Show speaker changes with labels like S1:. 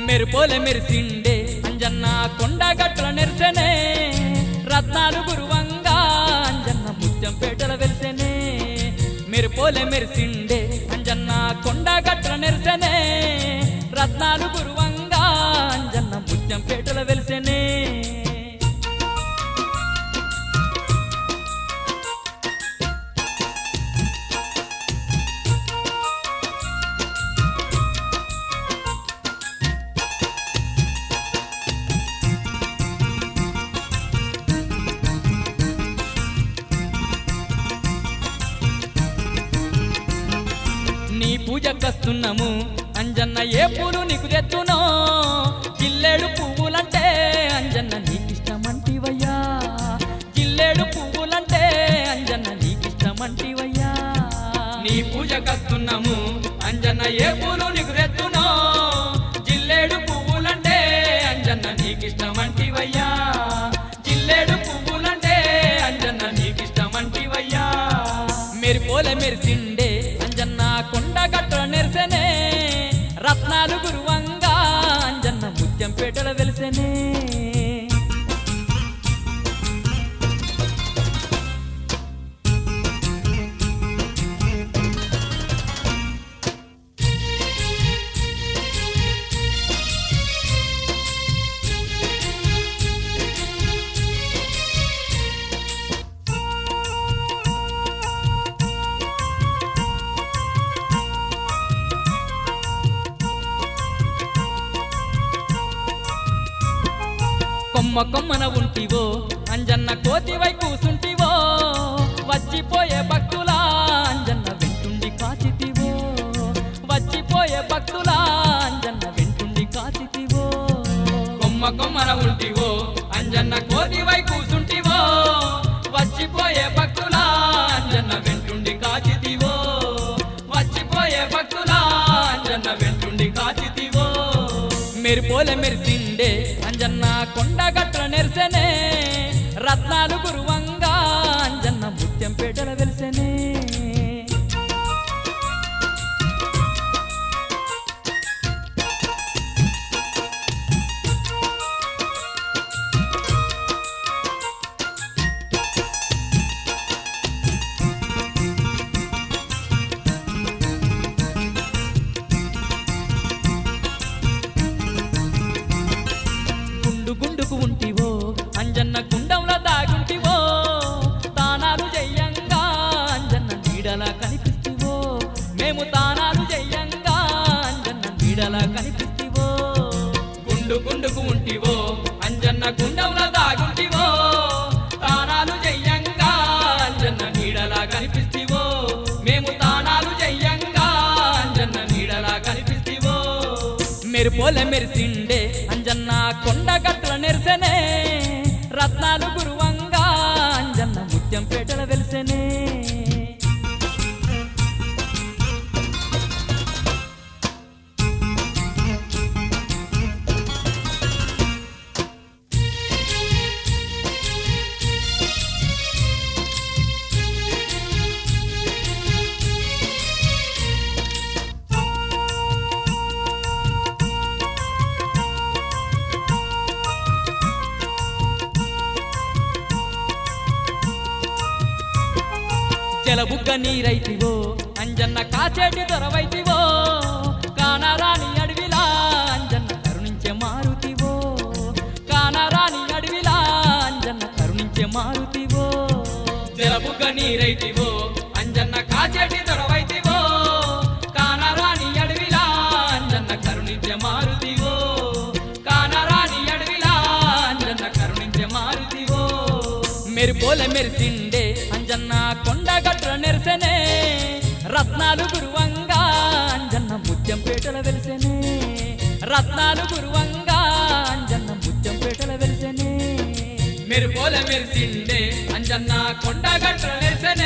S1: మెరుపోలె మెరిసిండే అంజన్న కొండగట్ల నెరిసెనే రత్నాలు గురువంగా అంజన్న ముత్యం పేటల వెలిసెనే మెరుపోలె మెరిసిండే అంజన్న కొండగట్ల నెరిసెనే రత్నాలు గురువంగా అంజన్న ముత్యం పేటల వెలిసెనే నీ పూజకస్తున్నాము అంజన్న ఏ పూలు నీకు తెచ్చునో జిల్లేడు పువ్వులంటే అంజన్న నీకిష్టమంటివయ్యా జిల్లేడు పువ్వులంటే అంజన్న నీకిష్టమంటివయ్యా నీ పూజకస్తున్నాము అంజన్న ఏ పూలు నీకు తెచ్చునో జిల్లేడు పువ్వులంటే అంజన్న నీకిష్టమంటివయ్యా జిల్లేడు పువ్వులంటే అంజన్న నీకిష్టమంటివయ్యా మెరిపోలే మెరిసిండే అంజన్న కొండగట్ట నెరిసెనే రత్నాలు గురువంగా అంజన్న ముత్యం పేటల వెలిసెనే కొమ్మ కొమ్మన ఉంటివో అంజన్న కోతివై కూసుంటివో వచ్చిపోయే భక్తులా అంజన్న వెంటుండి కాచితివో వచ్చిపోయే భక్తులా అంజన్న వెంటుండి కాచితివో కొమ్మ కొమ్మన ఉంటివో అంజన్న కోతివై కూసుంటివో వచ్చిపోయే భక్తులా అంజన్న వెంటుండి కాచితివో వచ్చిపోయే భక్తులా అంజన్న వెంటుండి కాచితివో మెరిపోలే మెరిసిండే అంజన్న కొండగట్ల నెరిసెనే రత్నాలు గురువంగా అంజన్న ముత్యం పేటల వెలిసెనే గుండు గుండుకు ఉంటివో అంజన్న గుండంలో దాగుంటివో తానాలు చెయ్యంగా అంజన్న నీడలా కనిపిస్తివో మేము తానాలు చెయ్యంగా అంజన్న నీడలా కనిపిస్తివో గుండు గుండుకు ఉంటివో అంజన్న గుండంలో దాగుంటివో తానాలు చెయ్యంగా అంజన్న నీడలా కనిపిస్తివో మేము తానాలు చెయ్యంగా అంజన్న నీడలా కనిపిస్తివో మెరుపోలే మెరిసిండే అంజన్న కొండగట్ల నెరిసెనే రత్నాలు గురువంగా అంజన్న ముత్యం పేటల వెలిసెనే చెలబుగ్గ నీరైతివో అంజన్న కాచేటి దొరవైతివో కానరాని అడవిలా అంజన్న కరుణించే మారుతివో కానరాని అడవిలా అంజన్న కరుణించే మారుతివో చెలబుగ్గ నీరైతివో అంజన్న కాచేటి దొరవైతివో కానరాని అడవిలా అంజన్న కరుణించే మారుతివో కానరాని అడవిలా అంజన్న కరుణించే మారుతివో మెరిపోలే మెరిసిండే అంజన్న కొండగట్ల నెరిసెనే రత్నాలు గురువంగా అంజన్న ముత్యం పేటల వెలిసెనే రత్నాలు గురువంగా అంజన్న ముత్యం పేటల వెలిసెనే మెరుపోలే మెరిసిండే అంజన్న కొండగట్ల నెరిసెనే